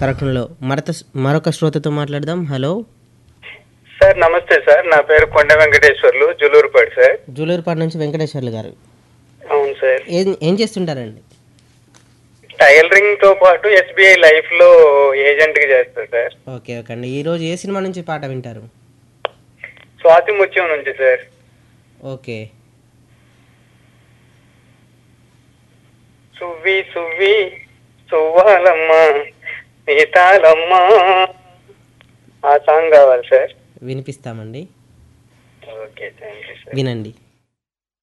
కార్యక్రమంలో మరత మరొక శ్రోతతో మాట్లాడదాం హలో సార్ నమస్తే సార్ నా పేరు కొండ వెంకటేశ్వర్లు జులూరుపాడు సార్ జూలూరుపాడు నుంచి వెంకటేశ్వర్లు గారు అవును సార్ ఏం ఏం చేస్తుంటారండి టైలరింగ్ తో పాటు ఎస్బీఐ లైఫ్ లో ఏజెంట్ గా చేస్తా సార్ ఓకే ఓకే అండి ఈరోజు ఏ సినిమా నుంచి పాట వింటారు స్వాతి ముత్యం నుంచి సార్ ఓకే సువ్వి సువ్వి సువ్వాలమ్మ సీతాలమ్మ ఆ సాంగ్ కావాలి సార్ వినిపిస్తామండి ఓకే థ్యాంక్ యూ సార్ వినండి